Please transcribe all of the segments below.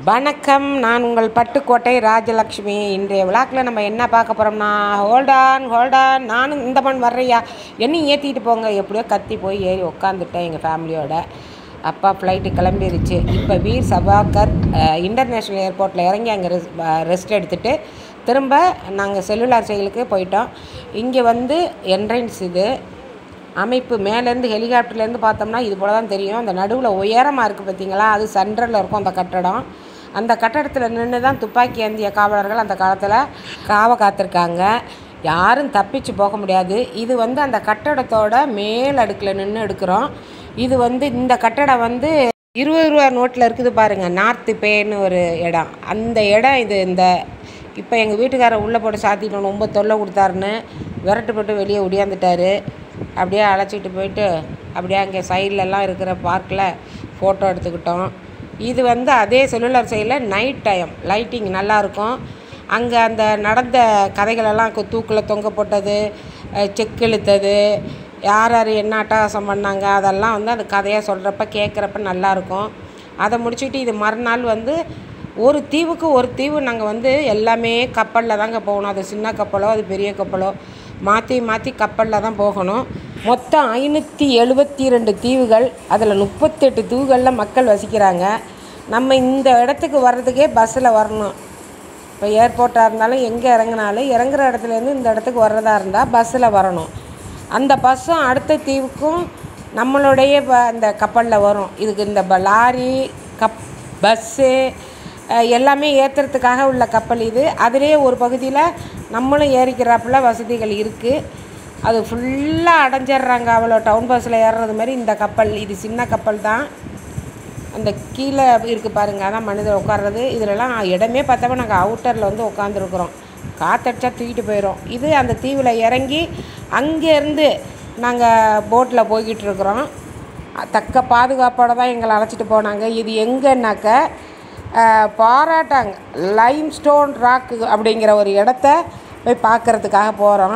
வணக்கம் நான் உங்கள் பட்டுக்கோட்டை ராஜலக்ஷ்மி இன்றைய விழாக்கில் நம்ம என்ன பார்க்க போகிறோம்னா ஹோல்டான் ஹோல்டான் நானும் இந்த மண் வர்றையா என்னையும் ஏற்றிட்டு போங்க எப்படியோ கத்தி போய் ஏறி உட்காந்துட்டேன் எங்கள் ஃபேமிலியோட அப்பா ஃப்ளைட்டு கிளம்பிருச்சு இப்போ வீர் சபாகர் இன்டர்நேஷ்னல் ஏர்போர்ட்டில் இறங்கி அங்கே ரெஸ் ரெஸ்ட் எடுத்துகிட்டு திரும்ப நாங்கள் செல்லுலார் செயலுக்கு போயிட்டோம் இங்கே வந்து என்ட்ரன்ஸ் இது அமைப்பு மேலேருந்து ஹெலிகாப்டர்லேருந்து பார்த்தோம்னா இது போல தான் தெரியும் அந்த நடுவில் உயரமாக இருக்குது பார்த்தீங்களா அது சென்ட்ரலில் இருக்கும் அந்த கட்டடம் அந்த கட்டடத்தில் நின்று தான் துப்பாக்கி ஏந்திய காவலர்கள் அந்த காலத்தில் காவ காத்திருக்காங்க யாரும் தப்பிச்சு போக முடியாது இது வந்து அந்த கட்டடத்தோட மேல் அடுக்கில் நின்று எடுக்கிறோம் இது வந்து இந்த கட்டடம் வந்து இருபது ரூபா நோட்டில் இருக்குது பாருங்கள் நார்த்து பேன்னு ஒரு இடம் அந்த இடம் இது இந்த இப்போ எங்கள் வீட்டுக்காரர் உள்ளே போட்டு சாத்திட்டோம் ரொம்ப தொல்லை கொடுத்தாருன்னு விரட்டுப்பட்டு வெளியே ஒடியாந்துட்டாரு அப்படியே அழைச்சிட்டு போயிட்டு அப்படியே அங்கே சைட்லலாம் இருக்கிற பார்க்கில் ஃபோட்டோ எடுத்துக்கிட்டோம் இது வந்து அதே செல்லுலார் சைடில் நைட் டைம் லைட்டிங் நல்லாயிருக்கும் அங்கே அந்த நடந்த கதைகளெல்லாம் கு- தூக்கில் தொங்க போட்டது அஹ், செக் இழுத்தது யார் யார் என்ன அட்டகாசம் பண்ணாங்க அதெல்லாம் வந்து அந்த கதையாக சொல்கிறப்ப கேட்குறப்ப நல்லாயிருக்கும் அதை முடிச்சுட்டு இது மறுநாள் வந்து ஒரு தீவுக்கு ஒரு தீவு நாங்கள் வந்து எல்லாமே கப்பலில் தாங்க போகணும் அது சின்ன கப்பலோ அது பெரிய கப்பலோ மாற்றி மாற்றி கப்பலில் தான் போகணும் மொத்தம் ஐநூற்றி எழுபத்தி ரெண்டு தீவுகள் அதில் முப்பத்தெட்டு தீவுகளில் மக்கள் வசிக்கிறாங்க நம்ம இந்த இடத்துக்கு வர்றதுக்கே பஸ்ஸில் வரணும் இப்போ ஏர்போர்ட்டாக இருந்தாலும் எங்கே இறங்குனாலும் இறங்குற இடத்துலேருந்து இந்த இடத்துக்கு வர்றதா இருந்தால் பஸ்ஸில் வரணும் அந்த பஸ்ஸும் அடுத்த தீவுக்கும் நம்மளுடைய ப- இந்த கப்பலில் வரும் இதுக்கு இந்த ப- லாரி கப் பஸ்ஸு அஹ், எல்லாமே ஏற்றுறதுக்காக உள்ள கப்பல் இது அதிலே ஒரு பகுதியில் நம்மளும் ஏறிக்கிறாப்புல வசதிகள் இருக்குது அது ஃபுல்லாக அடைஞ்சிடுறாங்க அவ்வளோ டவுன் பஸ்ஸில் ஏறுறது மாதிரி இந்த கப்பல் இது சின்ன கப்பல் தான் அந்த கீழே இருக்குது பாருங்க அதான் மனிதர் உட்கார்றது இதிலலாம் இடமே பார்த்தப்ப நாங்கள் அவுட்டரில் வந்து உட்காந்துருக்குறோம் காத்தடிச்சா தூக்கிட்டு போயிடும் இது அந்த தீவில் இறங்கி அங்கேருந்து நாங்கள் போட்டில் போய்கிட்டு இருக்கிறோம் தக்க பாதுகாப்போடு தான் எங்களை அழைச்சிட்டு போனாங்க இது எங்கன்னாக்க அஹ், பாராட்டாங் லைம் ஸ்டோன் ராக்கு அப்படிங்கிற ஒரு இடத்த போய் பார்க்கறதுக்காக போகிறோம்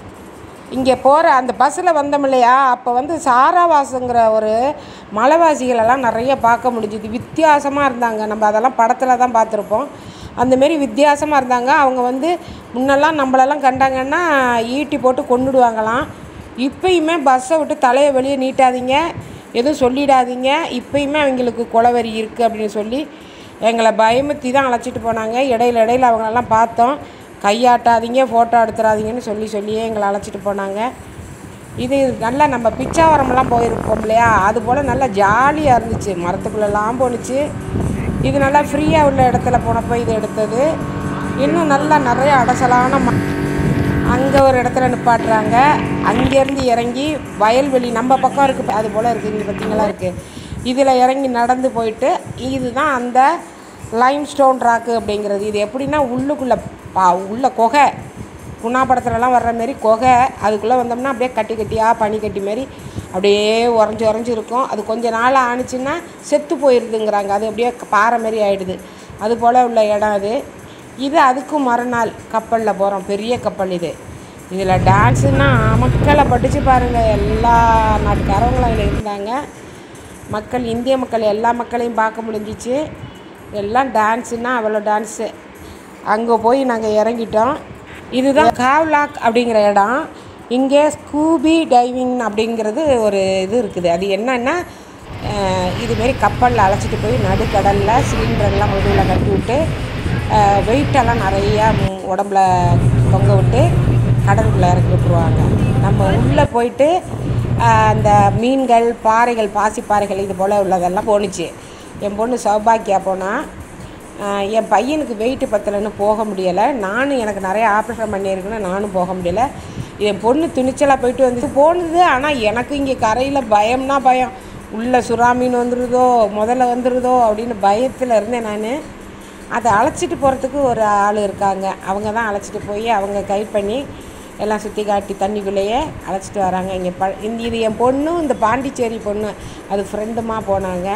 இங்கே போகிற அந்த பஸ்ஸில் வந்தோம் இல்லையா அப்போ வந்து சாராவாசுங்கிற ஒரு மலைவாசிகளெல்லாம் நிறைய பார்க்க முடிஞ்சுது வித்தியாசமாக இருந்தாங்க நம்ம அதெல்லாம் படத்தில் தான் பார்த்துருப்போம் அந்தமாரி வித்தியாசமாக இருந்தாங்க அவங்க வந்து முன்னெல்லாம் நம்மளெல்லாம் கண்டாங்கன்னா ஈட்டி போட்டு கொண்டுடுவாங்களாம் இப்பயுமே பஸ்ஸை விட்டு தலையை வெளியே நீட்டாதீங்க எதுவும் சொல்லிடாதீங்க இப்பயுமே அவங்களுக்கு கொலவெறி இருக்குது அப்படின்னு சொல்லி எங்களை பயமுத்தி தான் அழைச்சிட்டு போனாங்க இடையில இடையில அவங்களெல்லாம் பார்த்தோம் கையாட்டாதீங்க ஃபோட்டோ எடுத்துடாதீங்கன்னு சொல்லி சொல்லியே எங்களை அழைச்சிட்டு போனாங்க இது நல்லா நம்ம பிச்சாவரம்லாம் போயிருப்போம் இல்லையா அது போல் நல்லா ஜாலியாக இருந்துச்சு மரத்துக்குள்ளெல்லாம் போணுச்சு இது நல்லா ஃப்ரீயாக உள்ள இடத்துல போனப்போ இது எடுத்தது இன்னும் நல்லா நிறைய அடசலான ம அங்கே ஒரு இடத்துல நிப்பாட்டுறாங்க அங்கேருந்து இறங்கி வயல்வெளி நம்ம பக்கம் இருக்குது அது போல் இருக்குது இங்கே பார்த்தீங்களா இருக்குது இதில் இறங்கி நடந்து போயிட்டு இதுதான் அந்த லைம் ஸ்டோன் ராக்கு அப்படிங்கிறது இது எப்படின்னா உள்ளுக்குள்ளே பா உள்ள குகை குணா படத்துலலாம் வர்ற மாரி குகை அதுக்குள்ளே வந்தோம்னா அப்படியே கட்டி கட்டியாக பனி கட்டி மாதிரி அப்படியே உறைஞ்சி உறைஞ்சி இருக்கும் அது கொஞ்ச நாள் ஆணுச்சுன்னா செத்து போயிடுதுங்கிறாங்க அது அப்படியே பாறை மாதிரி ஆயிடுது அது போல் உள்ள இடம் அது இது அதுக்கும் மறுநாள் கப்பலில் போகிறோம் பெரிய கப்பல் இது இதில் டான்ஸுன்னா மக்களை படித்து பாருங்கள் எல்லா நாட்டுக்காரங்களும் அதில் இருந்தாங்க மக்கள் இந்திய மக்கள் எல்லா மக்களையும் பார்க்க முடிஞ்சிச்சு எல்லாம் டான்ஸுன்னா அவ்வளோ டான்ஸு அங்கே போய் நாங்கள் இறங்கிட்டோம் இதுதான் காவ்லாக் அப்படிங்கிற இடம் இங்கே ஸ்கூபி டைவிங் அப்படிங்கிறது ஒரு இது இருக்குது அது என்னன்னா அஹ், இதுமாரி கப்பலில் அழைச்சிட்டு போய் நடுக்கடலில் சிலிண்டர்லாம் முதுகில் கட்டி விட்டு அஹ், வெயிட்டெல்லாம் நிறையா ம், உடம்புல தொங்க விட்டு கடலுக்குள்ளே இறக்கி விட்ருவாங்க நம்ம உள்ளே போயிட்டு அஹ், அந்த மீன்கள் பாறைகள் பாசிப்பாறைகள் இது போல் உள்ளதெல்லாம் போணுச்சு என் பொண்ணு சௌபாக்கியா போனால் ஆஹ் என் பையனுக்கு வெயிட்டு பத்தலைன்னு போக முடியலை நானும் எனக்கு நிறைய ஆப்ரேஷன் பண்ணியிருக்கேன்னு நானும் போக முடியல என் பொண்ணு துணிச்சலாக போயிட்டு வந்து போனது ஆனால் எனக்கு இங்கே கரையில் பயம்னா பயம் உள்ள சுறாமீன் வந்துடுதோ முதல்ல வந்துடுதோ அப்படின்னு பயத்தில் இருந்தேன் நான் அதை அழைச்சிட்டு போகிறதுக்கு ஒரு ஆள் இருக்காங்க அவங்க தான் அழைச்சிட்டு போய் அவங்க கைட் பண்ணி எல்லாம் சுற்றி காட்டி தண்ணிக்குள்ளேயே அழைச்சிட்டு வராங்க இங்கே ப இந்த இது என் பொண்ணும் இந்த பாண்டிச்சேரி பொண்ணு அது ஃப்ரெண்டுமா போனாங்க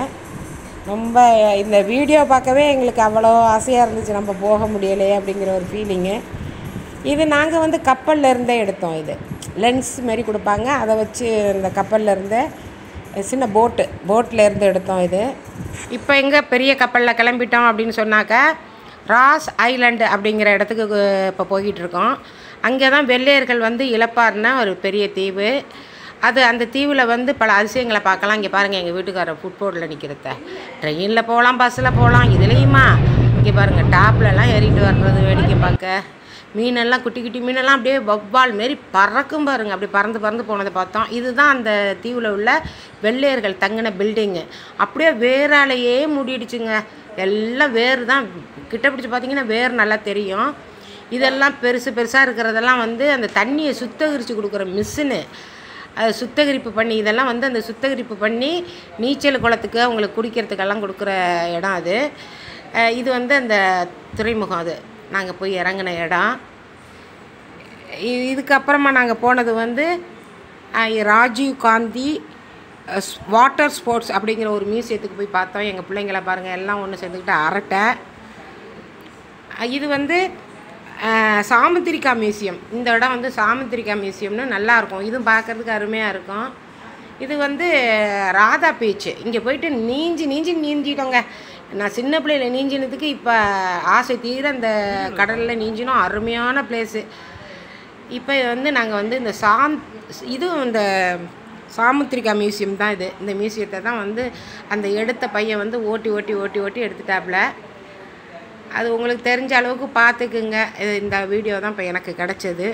ரொம்ப இந்த வீடியோ பார்க்கவே எங்களுக்கு அவ்வளோ ஆசையாக இருந்துச்சு நம்ம போக முடியலையே அப்படிங்கிற ஒரு ஃபீலிங்கு இது நாங்கள் வந்து கப்பலில் இருந்தே எடுத்தோம் இது லென்ஸ் மாரி கொடுப்பாங்க அதை வச்சு இந்த கப்பலில் இருந்தே சின்ன போட்டு போட்டில் இருந்து எடுத்தோம் இது இப்போ எங்கே பெரிய கப்பலில் கிளம்பிட்டோம் அப்படின்னு சொன்னாக்க ராஸ் ஐலண்டு அப்படிங்கிற இடத்துக்கு இப்போ போய்கிட்டு இருக்கோம் அங்கே தான் வெள்ளையர்கள் வந்து இழப்பார்ன ஒரு பெரிய தீவு அது அந்த தீவில் வந்து பல அதிசயங்களை பார்க்கலாம் இங்கே பாருங்கள் எங்கள் வீட்டுக்காரர் ஃபுட்போர்டில் நிற்கிறத ட்ரெயினில் போகலாம் பஸ்ஸில் போகலாம் இதுலேயுமா இங்கே பாருங்கள் டாப்லலாம் ஏறிட்டு வர்றது வேடிக்கை பார்க்க மீனெல்லாம் குட்டி குட்டி மீனெல்லாம் அப்படியே வவ்வால் மாரி பறக்கும் பாருங்க அப்படி பறந்து பறந்து போனதை பார்த்தோம் இதுதான் அந்த தீவில் உள்ள வெள்ளையர்கள் தங்கின பில்டிங்கு அப்படியே வேராலேயே மூடிடுச்சுங்க எல்லாம் வேர் தான் கிட்ட பிடிச்சி பார்த்தீங்கன்னா வேர் நல்லா தெரியும் இதெல்லாம் பெருசு பெருசாக இருக்கிறதெல்லாம் வந்து அந்த தண்ணியை சுத்தகரித்து கொடுக்குற மிஷினு அது சுத்தகரிப்பு பண்ணி இதெல்லாம் வந்து அந்த சுத்தகரிப்பு பண்ணி நீச்சல் குளத்துக்கு அவங்களுக்கு குடிக்கிறதுக்கெல்லாம் கொடுக்குற இடம் அது அஹ் இது வந்து அந்த துறைமுகம் அது நாங்கள் போய் இறங்கின இடம் இ- இதுக்கப்புறமா நாங்கள் போனது வந்து அஹ், ராஜீவ் காந்தி வாட்டர் ஸ்போர்ட்ஸ் அப்படிங்கிற ஒரு மியூசியத்துக்கு போய் பார்த்தோம் எங்கள் பிள்ளைங்கள பாருங்கள் எல்லாம் ஒன்று சேர்ந்துக்கிட்டு அரட்டை அஹ், இது வந்து அஹ், சாமுத்திரிகா மியூசியம் இந்த இடம் வந்து சாமுத்திரிகா மியூசியம்னு நல்லா இருக்கும் இதுவும் பார்க்கறதுக்கு அருமையாக இருக்கும் இது வந்து ராதா பீச் இங்கே போயிட்டு நீஞ்சி நீஞ்சி நீஞ்சிட்டோங்க நான் சின்ன பிள்ளையில நீஞ்சினதுக்கு இப்போ ஆசை தீர அந்த கடலில் நீஞ்சினோம் அருமையான பிளேஸு இப்போ வந்து நாங்கள் வந்து இந்த சாம் இதுவும் இந்த சாமுத்திரிகா மியூசியம் தான் இது இந்த மியூசியத்தை தான் வந்து அந்த எடுத்த பையன் வந்து ஓட்டி ஓட்டி ஓட்டி ஓட்டி எடுத்துட்டாப்புல அது உங்களுக்கு தெரிஞ்ச அளவுக்கு பார்த்துக்குங்க இது இந்த வீடியோ தான் இப்போ எனக்கு கிடச்சது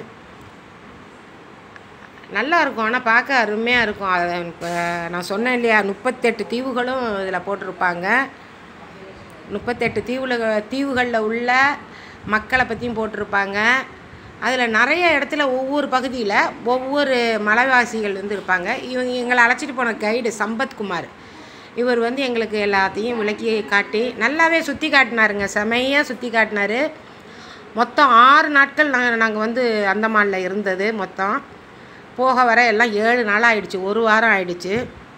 நல்லா இருக்கும் ஆனால் பார்க்க அருமையாக இருக்கும் அது இப்போ நான் சொன்னேன் இல்லையா முப்பத்தெட்டு தீவுகளும் இதில் போட்டிருப்பாங்க முப்பத்தெட்டு தீவுல தீவுகளில் உள்ள மக்களை பற்றியும் போட்டிருப்பாங்க அதில் நிறைய இடத்துல ஒவ்வொரு பகுதியில் ஒவ்வொரு மலைவாசிகள் வந்து இருப்பாங்க இவங்க எங்களை அழைச்சிட்டு போன கைடு சம்பத்குமார் இவர் வந்து எங்களுக்கு எல்லாத்தையும் விளக்கி காட்டி நல்லாவே சுற்றி காட்டினாருங்க செமையாக சுற்றி காட்டினாரு மொத்தம் ஆறு நாட்கள் நாங்கள் நாங்கள் வந்து அந்தமானில் இருந்தது மொத்தம் போக வர எல்லாம் ஏழு நாள் ஆயிடுச்சு ஒரு வாரம் ஆயிடுச்சு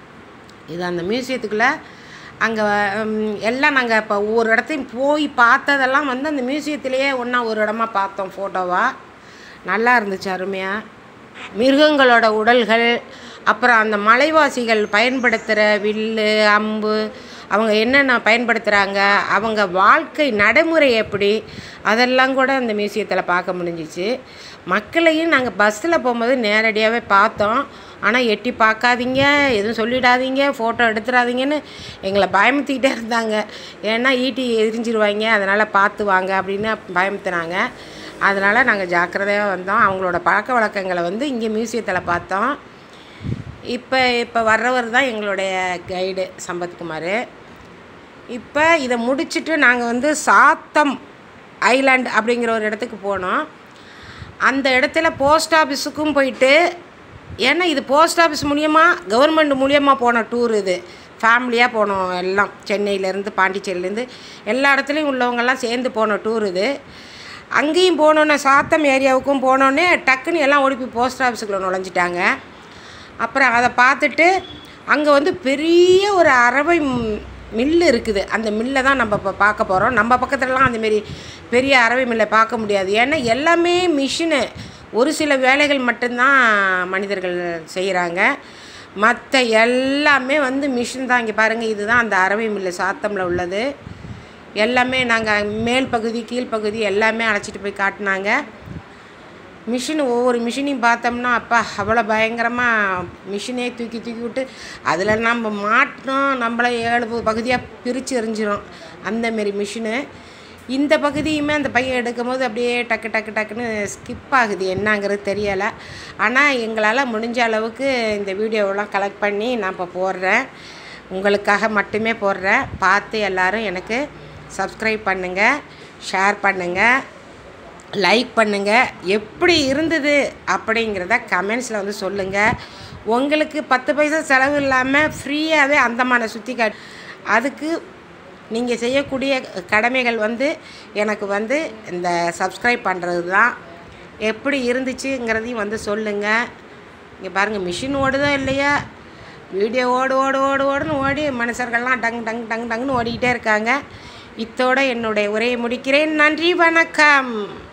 இது அந்த மியூசியத்துக்குள்ளே அங்கே எல்லாம் நாங்கள் இப்போ ஒவ்வொரு இடத்தையும் போய் பார்த்ததெல்லாம் வந்து அந்த மியூசியத்திலேயே ஒன்றா ஒரு இடமா பார்த்தோம் ஃபோட்டோவாக நல்லா இருந்துச்சு அருமையாக மிருகங்களோட உடல்கள் அப்புறம் அந்த மலைவாசிகள் பயன்படுத்துகிற வில்லு அம்பு அவங்க என்னென்ன பயன்படுத்துகிறாங்க அவங்க வாழ்க்கை நடைமுறை எப்படி அதெல்லாம் கூட அந்த மியூசியத்தில் பார்க்க முடிஞ்சிச்சு மக்களையும் நாங்கள் பஸ்ஸில் போகும்போது நேரடியாகவே பார்த்தோம் ஆனால் எட்டி பார்க்காதீங்க எதுவும் சொல்லிடாதீங்க ஃபோட்டோ எடுத்துடாதீங்கன்னு எங்களை பயமுத்திக்கிட்டே இருந்தாங்க ஏன்னா ஈட்டி எரிஞ்சிருவாங்க அதனால் பார்த்து வாங்க அப்படின்னு பயமுத்துனாங்க அதனால் நாங்கள் ஜாக்கிரதையாக வந்தோம் அவங்களோட பழக்க வழக்கங்களை வந்து இங்கே மியூசியத்தில் பார்த்தோம் இப்போ இப்போ வர்றவர் தான் எங்களுடைய கைடு சம்பத்குமார் இப்போ இதை முடிச்சுட்டு நாங்கள் வந்து சாத்தம் ஐலாண்ட் அப்படிங்கிற ஒரு இடத்துக்கு போனோம் அந்த இடத்துல போஸ்ட் ஆஃபீஸுக்கும் போயிட்டு ஏன்னா இது போஸ்ட் ஆஃபீஸ் மூலியமாக கவர்மெண்ட் மூலியமாக போன டூர் இது ஃபேமிலியாக போனோம் எல்லாம் சென்னையிலேருந்து பாண்டிச்சேரியிலேருந்து எல்லா இடத்துலையும் உள்ளவங்கெல்லாம் சேர்ந்து போன டூர் இது அங்கேயும் போனோன்னே சாத்தம் ஏரியாவுக்கும் போனோன்னே டக்குன்னு எல்லாம் ஓடி போய் போஸ்ட் ஆஃபீஸுக்குள்ளே நுழைஞ்சிட்டாங்க அப்புறம் அதை பார்த்துட்டு அங்கே வந்து பெரிய ஒரு அரவை ம்- மில்லு இருக்குது அந்த மில்லை தான் நம்ம இப்போ பார்க்க போகிறோம் நம்ம பக்கத்துலலாம் அந்தமாரி பெரிய அரவை மில்லை பார்க்க முடியாது ஏன்னா எல்லாமே மிஷினு ஒரு சில வேலைகள் மட்டும்தான் மனிதர்கள் செய்கிறாங்க மற்ற எல்லாமே வந்து மிஷின் தான் இங்கே பாருங்கள் இதுதான் அந்த அரவை மில்லு சாத்தமில் உள்ளது எல்லாமே நாங்கள் மேல் பகுதி கீழ்ப்பகுதி எல்லாமே அழைச்சிட்டு போய் காட்டினாங்க மிஷின் ஒவ்வொரு மிஷினையும் பார்த்தோம்னா அப்பா அவ்வளோ பயங்கரமாக மிஷினே தூக்கி தூக்கி விட்டு அதில் நம்ம மாட்டினோம் நம்மளை ஏழு ப- பகுதியாக பிரித்து எறிஞ்சிரும் அந்தமாரி மிஷினு இந்த பகுதியுமே அந்த பையன் எடுக்கும்போது அப்படியே டக்கு டக்கு டக்குன்னு ஸ்கிப் ஆகுது என்னங்கிறது தெரியலை ஆனால் எங்களால் முடிஞ்ச அளவுக்கு இந்த வீடியோவெல்லாம் கலெக்ட் பண்ணி நான் இப்போ போடுறேன் உங்களுக்காக மட்டுமே போடுறேன் பார்த்து எல்லாரும் எனக்கு சப்ஸ்கிரைப் பண்ணுங்கள் ஷேர் பண்ணுங்கள் லைக் பண்ணுங்கள் எப்படி இருந்தது அப்படிங்கிறத கமெண்ட்ஸில் வந்து சொல்லுங்கள் உங்களுக்கு பத்து பைசா செலவு இல்லாமல் ஃப்ரீயாகவே அந்தமான சுற்றி காட் அதுக்கு நீங்கள் செய்யக்கூடிய கடமைகள் வந்து எனக்கு வந்து இந்த சப்ஸ்கிரைப் பண்ணுறது தான் எப்படி இருந்துச்சுங்கிறதையும் வந்து சொல்லுங்கள் இங்கே பாருங்கள் மிஷின் ஓடுதோ இல்லையா வீடியோ ஓடு ஓடு ஓடு ஓடுன்னு ஓடி மனுஷர்கள்லாம் டங் டங் டங் டங்னு ஓடிக்கிட்டே இருக்காங்க இத்தோட என்னுடைய உரையை முடிக்கிறேன் நன்றி வணக்கம்